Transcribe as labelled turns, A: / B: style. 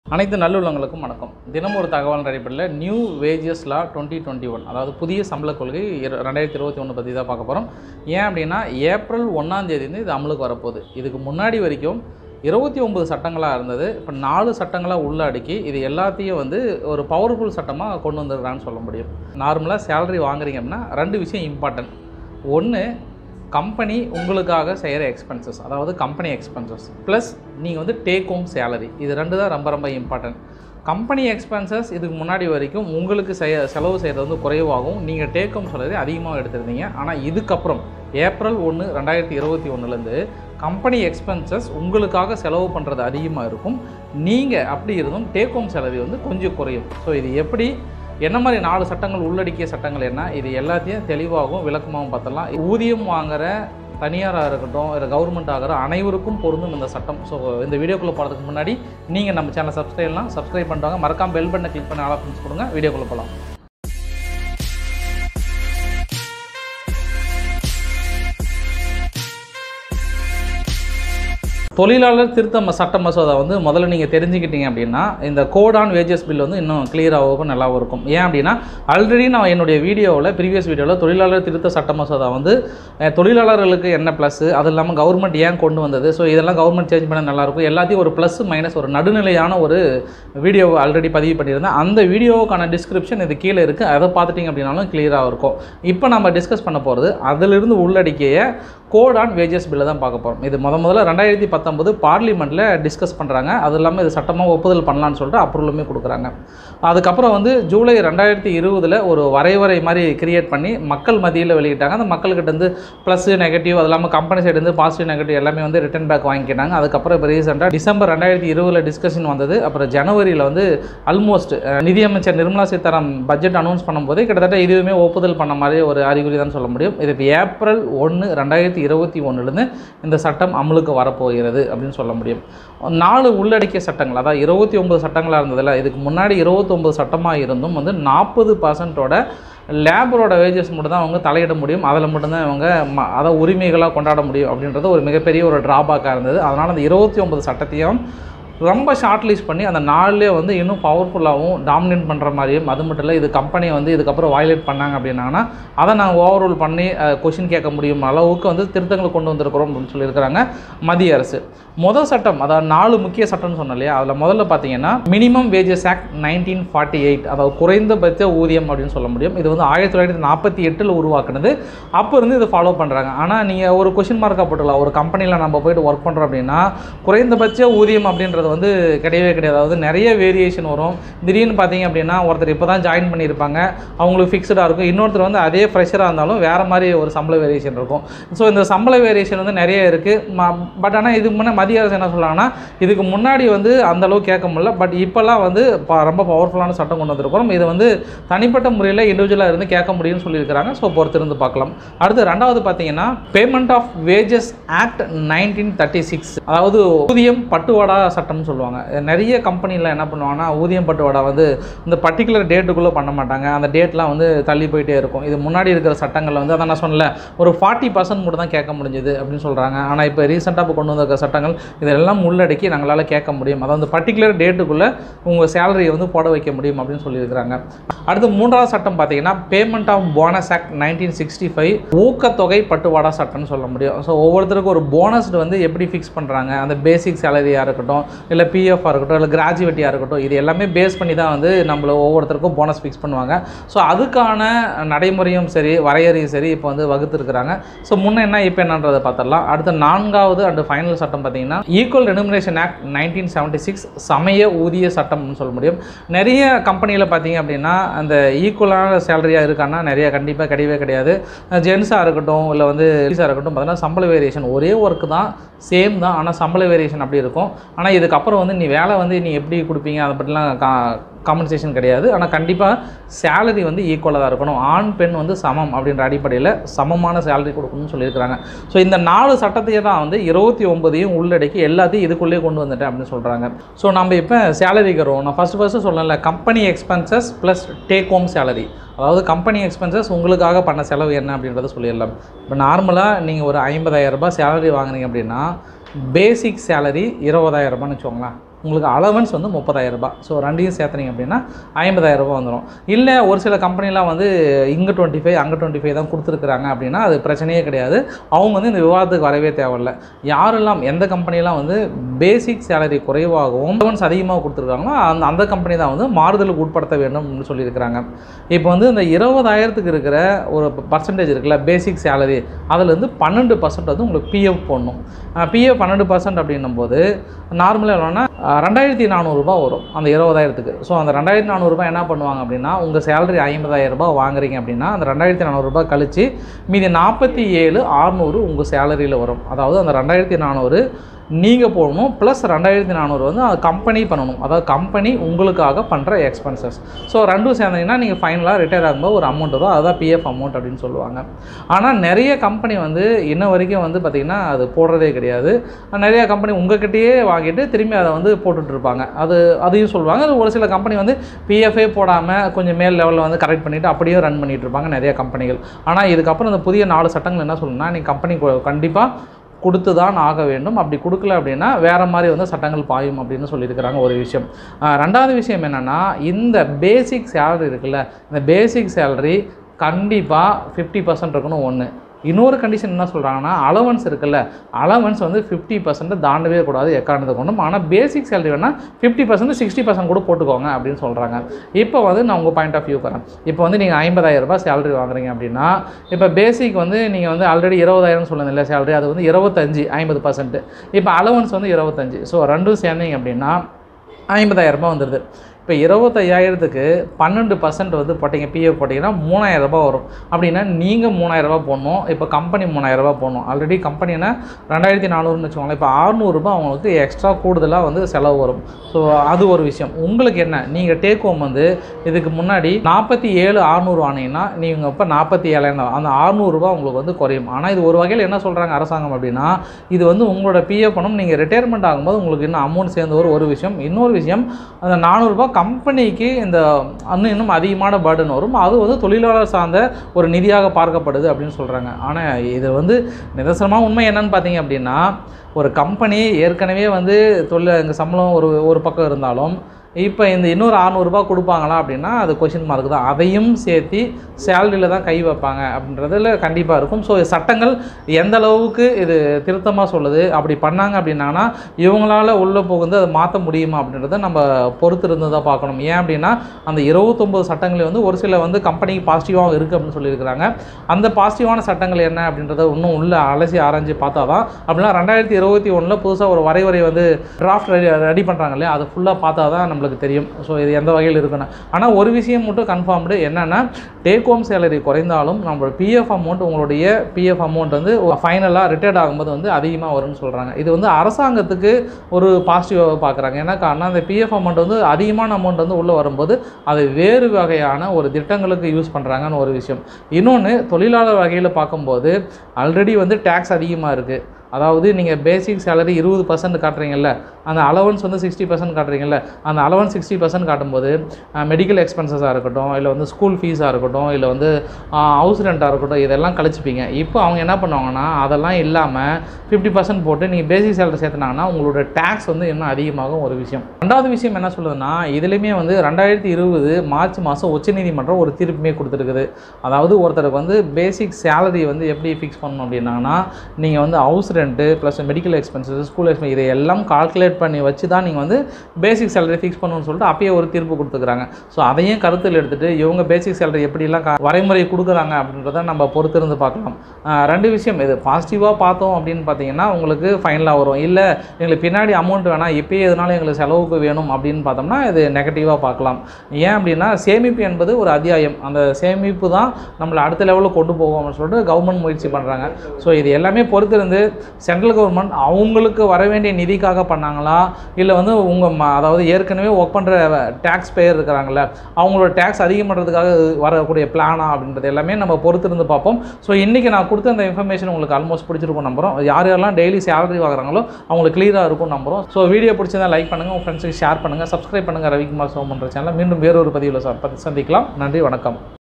A: அனைத்து நல்லுள்ளங்களுக்கும் வணக்கம் தினம் ஒரு தகவல் அடிப்படையில் new wages law twenty twenty one அதாவது புதிய சம்பள கொள்கை இரு- ரெண்டாயிரத்தி இருபத்தி ஒன்று பற்றி தான் பார்க்க போகிறோம் ஏன் அப்படின்னா ஏப்ரல் ஒன்றாம் தேதியிருந்து இது அமலுக்கு வரப்போகுது இதுக்கு முன்னாடி வரைக்கும் இருபத்தி ஒம்பது சட்டங்களாக இருந்தது இப்போ நாலு சட்டங்களாக உள்ள அடுக்கி இது எல்லாத்தையும் வந்து ஒரு பவர்ஃபுல் சட்டமாக கொண்டு வந்திருக்கான்னு சொல்ல முடியும் நார்மலாக சேலரி வாங்குறீங்க அப்படின்னா ரெண்டு விஷயம் இம்பார்ட்டன்ட் ஒன்று கம்பெனி உங்களுக்காக செய்கிற எக்ஸ்பென்சஸ் அதாவது கம்பெனி எக்ஸ்பென்சஸ் ப்ளஸ் நீங்கள் வந்து டேக் ஹோம் சேலரி இது ரெண்டு தான் ரொம்ப ரொம்ப இம்பார்ட்டன்ட் கம்பெனி எக்ஸ்பென்சஸ் இதுக்கு முன்னாடி வரைக்கும் உங்களுக்கு செய்ய செலவு செய்கிறது வந்து குறைவாகவும் நீங்கள் டேக் ஹோம் சேலரி அதிகமாக எடுத்திருந்தீங்க ஆனால் இதுக்கப்புறம் ஏப்ரல் ஒன்று ரெண்டாயிரத்தி இருபத்தி ஒன்றுலேருந்து கம்பெனி எக்ஸ்பென்சஸ் உங்களுக்காக செலவு பண்ணுறது அதிகமாக இருக்கும் நீங்கள் அப்படி இருந்தும் டேக் ஹோம் சேலரி வந்து கொஞ்சம் குறையும் ஸோ இது எப்படி என்ன மாதிரி நாலு சட்டங்கள் உள்ளடக்கிய சட்டங்கள் என்ன இது எல்லாத்தையும் தெளிவாகவும் விளக்கமாகவும் பார்த்தலாம் ஊதியம் வாங்குற தனியாராக இருக்கட்டும் இல்லை கவர்மெண்ட் ஆகிற அனைவருக்கும் பொருந்தும் இந்த சட்டம் ஸோ இந்த வீடியோக்குள்ளே போகிறதுக்கு முன்னாடி நீங்கள் நம்ம சேனல் சப்ஸ்கிரைப்லாம் சப்ஸ்கிரைப் பண்ணிட்டாங்க மறக்காம பெல் பட்டனை கிளிக் பண்ணி ஆல் ஆப்ஷன்ஸ் கொடுங்க வீடியோக்குள்ளே போகலாம் தொழிலாளர் திருத்த ம- சட்ட மசோதா வந்து முதல்ல நீங்கள் தெரிஞ்சுக்கிட்டீங்க அப்படின்னா இந்த கோட் ஆன் வேஜஸ் பில் வந்து இன்னும் கிளியராகவும் நல்லாவும் இருக்கும் ஏன் அப்படின்னா ஆல்ரெடி நான் என்னுடைய வீடியோவில் ப்ரீவியஸ் வீடியோவில் தொழிலாளர் திருத்த சட்ட மசோதா வந்து அஹ், தொழிலாளர்களுக்கு என்ன ப்ளஸ் அது இல்லாமல் கவர்மெண்ட் ஏன் கொண்டு வந்தது ஸோ இதெல்லாம் கவர்மெண்ட் சேஞ்ச் பண்ண நல்லாயிருக்கும் எல்லாத்தையும் ஒரு ப்ளஸ் மைனஸ் ஒரு நடுநிலையான ஒரு வீடியோவை ஆல்ரெடி பதிவு பண்ணியிருந்தேன் அந்த வீடியோவுக்கான டிஸ்கிரிப்ஷன் இது கீழே இருக்குது அதை பார்த்துட்டிங்க அப்படின்னாலும் கிளியராக இருக்கும் இப்போ நம்ம டிஸ்கஸ் பண்ண போகிறது அதிலிருந்து உள்ளடக்கிய கோட் ஆன் வேஜஸ் பில்லை தான் பார்க்க போகிறோம் இது முத முதல்ல ரெண்டாயிரத்தி பத்தொம்போது பார்லிமெண்ட்டில் டிஸ்கஸ் பண்ணுறாங்க அது இல்லாமல் இது சட்டமாக ஒப்புதல் பண்ணலான்னு சொல்லிட்டு அப்ரூவலுமே கொடுக்குறாங்க அதுக்கப்புறம் வந்து ஜூலை ரெண்டாயிரத்தி இருபதில் ஒரு வரைவரை மாதிரி கிரியேட் பண்ணி மக்கள் மத்தியில் வெளியிட்டாங்க அந்த மக்கள்கிட்ட இருந்து ப்ளஸ் நெகட்டிவ் அது இல்லாமல் கம்பெனி சைடு இருந்து பாசிட்டிவ் நெகட்டிவ் எல்லாமே வந்து ரிட்டன் பேக் வாங்கிக்கிட்டாங்க அதுக்கப்புறம் இப்போ ரீசெண்டாக டிசம்பர் ரெண்டாயிரத்தி இருபதில் டிஸ்கஷன் வந்தது அப்புறம் ஜனவரியில் வந்து ஆல்மோஸ்ட் நிதியமைச்சர் நிர்மலா சீதாராம் பட்ஜெட் அனௌன்ஸ் பண்ணும்போது கிட்டத்தட்ட இதுவுமே ஒப்புதல் பண்ண மாதிரி ஒரு அறிகுறி தான் சொல்ல முடியும் இது இப்போ ஏப்ரல் ஒன்று ரெண்டாயிரத்தி இருபத்தி ஒன்றுலேருந்து இந்த சட்டம் அமலுக்கு வரப்போகிறது அப்படின்னு சொல்ல முடியும் நாலு உள்ளடக்கிய சட்டங்கள் அதாவது இருபத்தி ஒன்பது சட்டங்களாக இருந்ததில்ல இதுக்கு முன்னாடி இருபத்தொம்பது சட்டமாக இருந்தும் வந்து நாற்பது பர்சன்ட்டோட லேபரோட வேஜஸ் மட்டும் தான் அவங்க தலையிட முடியும் அதில் மட்டும்தான் இவங்க ம அதை உரிமைகளாக கொண்டாட முடியும் அப்படின்றது ஒரு மிகப்பெரிய ஒரு ட்ராபேக்காக இருந்தது அதனால் அந்த இருபத்தி ஒன்பது சட்டத்தையும் ரொம்ப ஷார்ட் லிஸ்ட் பண்ணி அந்த நாளிலே வந்து இன்னும் பவர்ஃபுல்லாகவும் டாமினேட் பண்ணுற மாதிரியும் அது மட்டும் இல்லை இது கம்பெனி வந்து இதுக்கப்புறம் வயலேட் பண்ணாங்க அப்படின்னாங்கன்னா அதை நாங்கள் ஓவர் பண்ணி கொஷின் கேட்க முடியும் அளவுக்கு வந்து திருத்தங்களை கொண்டு வந்திருக்கிறோம் அப்படின்னு சொல்லியிருக்கிறாங்க மத்திய அரசு முதல் சட்டம் அதாவது நாலு முக்கிய சட்டம்னு சொன்னோம் இல்லையா அதில் முதல்ல பார்த்தீங்கன்னா minimum wages act nineteen forty eight அதாவது குறைந்தபட்ச ஊதியம் அப்படின்னு சொல்ல முடியும் இது வந்து ஆயிரத்தி தொள்ளாயிரத்தி நாற்பத்தி எட்டில் உருவாக்குனது அப்போ இருந்து இதை ஃபாலோ பண்ணுறாங்க ஆனால் நீங்கள் ஒரு கொஷின் மார்க்காக போட்டுக்கலாம் ஒரு கம்பெனியில் நம்ம போயிட்டு ஒர்க் பண்ணுறோம் அப்படின்னா குறைந்தபட்ச ஊதியம் அப்படின்றது வந்து கிடையவே கிடையாது அதாவது நிறைய வேரியேஷன் வரும் திடீர்னு பார்த்தீங்க அப்படின்னா ஒருத்தர் இப்போ தான் ஜாயின் பண்ணியிருப்பாங்க அவங்களுக்கு ஃபிக்ஸ்டாக இருக்கும் இன்னொருத்தர் வந்து அதே ஃப்ரெஷராக இருந்தாலும் வேறு மாதிரி ஒரு சம்பள வேரியேஷன் இருக்கும் ஸோ இந்த சம்பள வேரியேஷன் வந்து நிறைய இருக்குது பட் ஆனால் இதுக்கு முன்னே மத்திய அரசு என்ன சொல்கிறாங்கன்னா இதுக்கு முன்னாடி வந்து அந்த அளவுக்கு கேட்க முடியல பட் இப்போல்லாம் வந்து ப- ரொம்ப பவர்ஃபுல்லான சட்டம் கொண்டு வந்திருக்கிறோம் இது வந்து தனிப்பட்ட முறையில் இண்டிவிஜுவலாக இருந்து கேட்க முடியும்னு சொல்லியிருக்கிறாங்க ஸோ பொறுத்திருந்து பார்க்கலாம் அடுத்து ரெண்டாவது பார்த்தீங்கன்னா payment of wages act nineteen thirty six அதாவது ஊதியம் பட்டுவாடா சட்டம்னு சொல்லுவாங்க நிறைய கம்பெனியில் என்ன பண்ணுவாங்கன்னா ஊதியம் பட்டுவாடா வந்து இந்த பர்டிகுலர் டேட்டுக்குள்ளே பண்ண மாட்டாங்க அந்த டேட்லாம் வந்து தள்ளி போயிட்டே இருக்கும் இது முன்னாடி இருக்கிற சட்டங்களில் வந்து அதான் நான் சொன்னல ஒரு ஃபார்ட்டி பர்சன்ட் மட்டும் தான் கேட்க முடிஞ்சது அப்படின்னு சொல்கிறாங்க ஆனால் இப்போ ரீசெண்டாக இப்போ கொண்டு வந்திருக்க சட்டங்கள் இதெல்லாம் உள்ளடக்கி நாங்களால் கேட்க முடியும் அதாவது அந்த பர்டிகுலர் டேட்டுக்குள்ளே உங்கள் சேலரியை வந்து போட வைக்க முடியும் அப்படின்னு சொல்லியிருக்கிறாங்க அடுத்து மூன்றாவது சட்டம் பார்த்தீங்கன்னா payment of bonus act nineteen sixty five ஊக்கத்தொகை பட்டுவாடா சட்டம்னு சொல்ல முடியும் ஸோ ஒவ்வொருத்தருக்கும் ஒரு போனஸ் வந்து எப்படி ஃபிக்ஸ் பண்ணுறாங்க அந்த பேசிக் சேலரியாக இருக்கட்டும் இல்லை பிஎஃபாக இருக்கட்டும் இல்லை கிராஜுவேட்டியாக இருக்கட்டும் இது எல்லாமே பேஸ் பண்ணி தான் வந்து நம்மள ஒவ்வொருத்தருக்கும் போனஸ் ஃபிக்ஸ் பண்ணுவாங்க ஸோ அதுக்கான நடைமுறையும் சரி வரையறையும் சரி இப்போ வந்து வகுத்துருக்குறாங்க ஸோ முன்ன என்ன இப்போ என்னன்றதை பார்த்துடலாம் அடுத்த நான்காவது அண்ட் ஃபைனல் சட்டம் பார்த்தீங்கன்னா equal remuneration act nineteen seventy six சமய ஊதிய சட்டம்னு சொல்ல முடியும் நிறைய கம்பெனியில் பார்த்தீங்க அப்படின்னா அந்த ஈக்குவலான சேலரியாக இருக்கான்னா நிறைய கண்டிப்பாக கிடையவே கிடையாது ஜென்ஸாக இருக்கட்டும் இல்லை வந்து லேடிஸாக இருக்கட்டும் பார்த்தீங்கன்னா சம்பள வேரியேஷன் ஒரே ஒர்க்கு தான் சேம் தான் ஆனால் சம்பள வேரியேஷன் அப்படி இருக்கும் ஆனால் இதுக்கப்புறம் வந்து நீ வேலை வந்து நீ எப்படி கொடுப்பீங்க அதை பற்றிலாம் கா காம்பன்சேஷன் கிடையாது ஆனால் கண்டிப்பாக சேலரி வந்து ஈக்குவலாக தான் இருக்கணும் ஆண் பெண் வந்து சமம் அப்படின்ற அடிப்படையில் சமமான சேலரி கொடுக்கணும்னு சொல்லியிருக்கிறாங்க ஸோ இந்த நாலு சட்டத்தையே தான் வந்து இருபத்தி ஒன்பதையும் உள்ளடக்கி எல்லாத்தையும் இதுக்குள்ளேயே கொண்டு வந்துட்டேன் அப்படின்னு சொல்கிறாங்க ஸோ நம்ம இப்போ சேலரிக்கு வரும் நான் ஃபஸ்ட்டு ஃபஸ்ட்டு சொல்லல company expenses plus take home salary அதாவது கம்பெனி எக்ஸ்பென்சஸ் உங்களுக்காக பண்ண செலவு என்ன அப்படின்றத சொல்லிடலாம் இப்போ நார்மலாக நீங்கள் ஒரு 50000 ரூபாய் சேலரி வாங்குறீங்க அப்படின்னா பேசிக் சேலரி இருபதாயிரம் ரூபான்னு வச்சுக்கோங்களேன் உங்களுக்கு அலவன்ஸ் வந்து முப்பதாயிரம் ரூபாய் ஸோ ரெண்டையும் சேர்த்துனீங்க அப்படின்னா ஐம்பதாயிரம் ரூபாய் வந்துடும் இல்லை ஒரு சில கம்பெனிலாம் வந்து இங்கே டுவெண்ட்டி ஃபைவ் அங்கே டுவெண்ட்டி ஃபைவ் தான் கொடுத்துருக்குறாங்க அப்படின்னா அது பிரச்சனையே கிடையாது அவங்க வந்து இந்த விவாதத்துக்கு வரவே தேவையில்ல யாரெல்லாம் எந்த கம்பெனிலாம் வந்து பேசிக் சேலரி குறைவாகவும் அலவன்ஸ் அதிகமாக கொடுத்துருக்காங்களோ அந்த அந்த கம்பெனி தான் வந்து மாறுதலுக்கு உட்படுத்த வேண்டும் அப்படின்னு சொல்லியிருக்கிறாங்க இப்போ வந்து இந்த இருபதாயிரத்துக்கு இருக்கிற ஒரு பர்சன்டேஜ் இருக்குல்ல பேசிக் சேலரி அதில் இருந்து பன்னெண்டு பர்சன்ட் வந்து உங்களுக்கு பிஎஃப் போடணும் பிஎஃப் பன்னெண்டு பர்சன்ட் அப்படின்னும் போது நார்மலாக எவ்வளோன்னா ரெண்டாயிரத்தி நானூறுரூபா வரும் அந்த இருபதாயிரத்துக்கு ஸோ அந்த ரெண்டாயிரத்தி நானூறுரூபா என்ன பண்ணுவாங்க அப்படின்னா உங்கள் சேலரி ஐம்பதாயிரம் ரூபாய் வாங்குறீங்க அப்படின்னா அந்த ரெண்டாயிரத்தி நானூறுரூபா கழிச்சு மீதி நாற்பத்தி ஏழு ஆறுநூறு உங்கள் சேலரியில் வரும் அதாவது அந்த ரெண்டாயிரத்தி நானூறு நீங்கள் போடணும் ப்ளஸ் ரெண்டாயிரத்தி நானூறு வந்து அது கம்பெனி பண்ணணும் அதாவது கம்பெனி உங்களுக்காக பண்ணுற எக்ஸ்பென்சஸ் ஸோ ரெண்டும் சேர்ந்தீங்கன்னா நீங்கள் ஃபைனலாக ரிட்டையர் ஆகும்போது ஒரு அமௌண்ட் வரும் அதுதான் பிஎஃப் அமௌண்ட் அப்படின்னு சொல்லுவாங்க ஆனால் நிறைய கம்பெனி வந்து இன்ன வரைக்கும் வந்து பார்த்திங்கன்னா அது போடுறதே கிடையாது நிறைய கம்பெனி உங்ககிட்டயே வாங்கிட்டு திரும்பி அதை வந்து போட்டுட்ருப்பாங்க அது அதையும் சொல்லுவாங்க ஒரு சில கம்பெனி வந்து பிஎஃப்ஏ போடாமல் கொஞ்சம் மேல் லெவலில் வந்து கரெக்ட் பண்ணிவிட்டு அப்படியே ரன் பண்ணிட்டு இருப்பாங்க நிறைய கம்பெனிகள் ஆனால் இதுக்கப்புறம் இந்த புதிய நாலு சட்டங்கள் என்ன சொல்லணும்னா நீ கம்பெனி கண்டிப்பாக கொடுத்து தான் ஆக வேண்டும் அப்படி கொடுக்கல அப்படின்னா வேறு மாதிரி வந்து சட்டங்கள் பாயும் அப்படின்னு சொல்லியிருக்கிறாங்க ஒரு விஷயம் ஆஹ் ரெண்டாவது விஷயம் என்னென்னா இந்த பேசிக் சேலரி இருக்குல்ல இந்த பேசிக் சேலரி கண்டிப்பாக ஃபிஃப்டி பர்சன்ட் இருக்கணும் ஒன்று இன்னொரு கண்டிஷன் என்ன சொல்கிறாங்கன்னா அலவன்ஸ் இருக்குல்ல அலவன்ஸ் வந்து ஃபிஃப்டி பர்சன்ட் தாண்டவே கூடாது எக்காரணத்தை கொண்டும் ஆனால் பேசிக் சேலரி வேணால் ஃபிஃப்டி பர்சன்ட் சிக்ஸ்டி பர்சன்ட் கூட போட்டுக்கோங்க அப்படின்னு சொல்கிறாங்க இப்போ வந்து நான் உங்கள் பாயிண்ட் ஆஃப் வியூ வரேன் இப்போ வந்து நீங்கள் ஐம்பதாயிரம் ரூபாய் சேலரி வாங்குறீங்க அப்படின்னா இப்போ பேசிக் வந்து நீங்கள் வந்து ஆல்ரெடி இருபதாயிரம் சொல்லுங்க இல்லை சேலரி அது வந்து இருபத்தஞ்சு ஐம்பது பர்சன்ட் இப்போ அலவன்ஸ் வந்து இருபத்தஞ்சு ஸோ ரெண்டும் சேர்ந்தீங்க அப்படின்னா ஐம்பதாயிரம் ரூபாய் வந்துடுது இப்போ இருபத்தையாயிரத்துக்கு பன்னெண்டு பர்சன்ட் வந்து போட்டிங்க பிஎஃப் போட்டிங்கன்னா மூணாயிரம் ரூபாய் வரும் அப்படின்னா நீங்கள் மூணாயிரம் ரூபாய் போடணும் இப்போ கம்பெனி மூணாயிரம் ரூபாய் போடணும் ஆல்ரெடி கம்பெனினா ரெண்டாயிரத்தி நானூறுன்னு வச்சுக்கோங்களேன் இப்போ அறுநூறுபா அவங்களுக்கு எக்ஸ்ட்ரா கூடுதலாக வந்து செலவு வரும் ஸோ அது ஒரு விஷயம் உங்களுக்கு என்ன நீங்கள் டேக் ஹோம் வந்து இதுக்கு முன்னாடி நாற்பத்தி ஏழு அறுநூறு ஆனீங்கன்னா நீங்கள் இப்போ நாற்பத்தி ஏழாயிரம் தான். அந்த அறுநூறுபா உங்களுக்கு வந்து குறையும் ஆனால் இது ஒரு வகையில் என்ன சொல்கிறாங்க அரசாங்கம் அப்படின்னா இது வந்து உங்களோட பிஎஃப் பணம் நீங்கள் ரிட்டையர்மெண்ட் ஆகும்போது உங்களுக்கு இன்னும் அமௌண்ட் சேர்ந்து ஒரு ஒரு விஷயம் இன்னொரு விஷயம் அந்த நானூறுரூபா கம்பெனிக்கு இந்த இன்னும் இன்னும் அதிகமான பேர்டன் வரும் அது வந்து தொழிலாளர் சார்ந்த ஒரு நிதியாக பார்க்கப்படுது அப்படின்னு சொல்கிறாங்க ஆனால் இது வந்து நிதர்சனமாக உண்மை என்னன்னு பார்த்தீங்க அப்படின்னா ஒரு கம்பெனி ஏற்கனவே வந்து தொழில் எங்கள் சம்பளம் ஒரு ஒரு பக்கம் இருந்தாலும் இப்போ இந்த இன்னொரு அறநூறுபா கொடுப்பாங்களா அப்படின்னா அது கொஷின் மார்க் தான் அதையும் சேர்த்து சேலரியில் தான் கை வைப்பாங்க அப்படின்றதுல கண்டிப்பாக இருக்கும் ஸோ சட்டங்கள் எந்த அளவுக்கு இது திருத்தமாக சொல்லுது அப்படி பண்ணாங்க அப்படின்னா இவங்களால உள்ளே புகுந்து அதை மாற்ற முடியுமா அப்படின்றத நம்ம பொறுத்து இருந்து தான் பார்க்கணும் ஏன் அப்படின்னா அந்த இருபத்தொம்போது சட்டங்கள் வந்து ஒரு சில வந்து கம்பெனிக்கு பாசிட்டிவாகவும் இருக்குது அப்படின்னு சொல்லியிருக்கிறாங்க அந்த பாசிட்டிவான சட்டங்கள் என்ன அப்படின்றத இன்னும் உள்ள அலசி ஆராய்ஞ்சு பார்த்தா தான் அப்படின்னா ரெண்டாயிரத்தி இருபத்தி ஒன்றில் புதுசாக ஒரு வரைவரை வந்து டிராஃப்ட் ரெடி ரெடி பண்ணுறாங்க இல்லையா அதை ஃபுல்லாக பார்த்தா தான் நம்மளுக்கு தெரியும் ஸோ இது எந்த வகையில் இருக்குன்னு ஆனால் ஒரு விஷயம் மட்டும் கன்ஃபார்ம்டு என்னென்னா டேக் ஹோம் சேலரி குறைந்தாலும் நம்மளோட பிஎஃப் அமௌண்ட் உங்களுடைய பிஎஃப் அமௌண்ட் வந்து ஃபைனலாக ரிட்டையர்ட் ஆகும்போது வந்து அதிகமாக வரும்னு சொல்கிறாங்க இது வந்து அரசாங்கத்துக்கு ஒரு பாசிட்டிவாக பார்க்குறாங்க ஏன்னா காரணம் அந்த பிஎஃப் அமௌண்ட் வந்து அதிகமான அமௌண்ட் வந்து உள்ளே வரும்போது அது வேறு வகையான ஒரு திட்டங்களுக்கு யூஸ் பண்ணுறாங்கன்னு ஒரு விஷயம் இன்னொன்று தொழிலாளர் வகையில் பார்க்கும்போது ஆல்ரெடி வந்து டேக்ஸ் அதிகமாக இருக்குது அதாவது நீங்கள் பேசிக் சேலரி இருபது பர்சன்ட் காட்டுறீங்கல்ல அந்த அலவன்ஸ் வந்து சிக்ஸ்டி பர்சன்ட் காட்டுறீங்கல்ல அந்த அலவன்ஸ் சிக்ஸ்டி பர்சன்ட் காட்டும்போது மெடிக்கல் எக்ஸ்பென்சஸாக இருக்கட்டும் இல்லை வந்து ஸ்கூல் ஃபீஸாக இருக்கட்டும் இல்லை வந்து ஹவுஸ் ரெண்ட்டாக இருக்கட்டும் இதெல்லாம் கழிச்சுப்பீங்க இப்போ அவங்க என்ன பண்ணுவாங்கன்னா அதெல்லாம் இல்லாமல் ஃபிஃப்டி பர்சன்ட் போட்டு நீங்கள் பேசிக் சேலரி சேர்த்துனாங்கன்னா உங்களோட டேக்ஸ் வந்து இன்னும் அதிகமாகும் ஒரு விஷயம் ரெண்டாவது விஷயம் என்ன சொல்லுதுன்னா இதுலேயுமே வந்து ரெண்டாயிரத்தி இருபது மார்ச் மாதம் உச்சநீதிமன்றம் ஒரு தீர்ப்புமே கொடுத்துருக்குது அதாவது ஒருத்தருக்கு வந்து பேசிக் சேலரி வந்து எப்படி ஃபிக்ஸ் பண்ணணும் அப்படின்னாங்கன்னா நீங்கள் வந்து house rent plus medical expenses school expense இதை எல்லாம் கால்குலேட் பண்ணி வச்சு தான் நீங்கள் வந்து பேசிக் சேலரி ஃபிக்ஸ் பண்ணணும்னு சொல்லிட்டு அப்பயே ஒரு தீர்ப்பு கொடுத்துருக்காங்க ஸோ அதையும் கருத்தில் எடுத்துகிட்டு இவங்க பேசிக் சேலரி எப்படிலாம் கா- வரைமுறை கொடுக்குறாங்க அப்படின்றத நம்ம பொறுத்திருந்து பார்க்கலாம் ஆஹ் ரெண்டு விஷயம் இது பாசிட்டிவாக பார்த்தோம் அப்படின்னு பார்த்தீங்கன்னா உங்களுக்கு ஃபைனலாக வரும் இல்லை எங்களுக்கு பின்னாடி அமௌண்ட் வேணாம் இப்பயே எதனால எங்களுக்கு செலவுக்கு வேணும் அப்படின்னு பார்த்தோம்னா இது நெகட்டிவாக பார்க்கலாம் ஏன் அப்படின்னா சேமிப்பு என்பது ஒரு அத்தியாயம் அந்த சேமிப்பு தான் நம்மளை அடுத்த லெவலில் கொண்டு போகும் அப்படின்னு சொல்லிட்டு கவர்மெண்ட் முயற்சி பண்ணுறாங்க ஸோ இது எல்லாமே பொறுத்திருந்து சென்ட்ரல் கவர்மெண்ட் அவங்களுக்கு வர வேண்டிய நிதிக்காக பண்ணாங்களா இல்லை வந்து உங்கள் அதாவது ஏற்கனவே ஒர்க் பண்ணுற டேக்ஸ் பேயர் இருக்கிறாங்கல்ல அவங்களோட டேக்ஸ் அதிகம் பண்ணுறதுக்காக வரக்கூடிய பிளானா அப்படின்றது எல்லாமே நம்ம பொறுத்திருந்து பார்ப்போம் ஸோ இன்றைக்கி நான் கொடுத்த அந்த இன்ஃபர்மேஷன் உங்களுக்கு ஆல்மோஸ்ட் பிடிச்சிருக்கும் நம்புறோம் யார் யாரெல்லாம் டெய்லி சேலரி வாங்குறாங்களோ அவங்களுக்கு கிளியராக இருக்கும் நம்புறோம் ஸோ வீடியோ பிடிச்சிருந்தா லைக் பண்ணுங்கள் உங்கள் ஃப்ரெண்ட்ஸுக்கு ஷேர் பண்ணுங்கள் சப்ஸ்கிரைப் பண்ணுங்கள் ரவிக்குமார் சோமன்ற சேனலை மீண்டும் வேறொரு பதிவில் சந்திக்கலாம் நன்றி வணக்கம்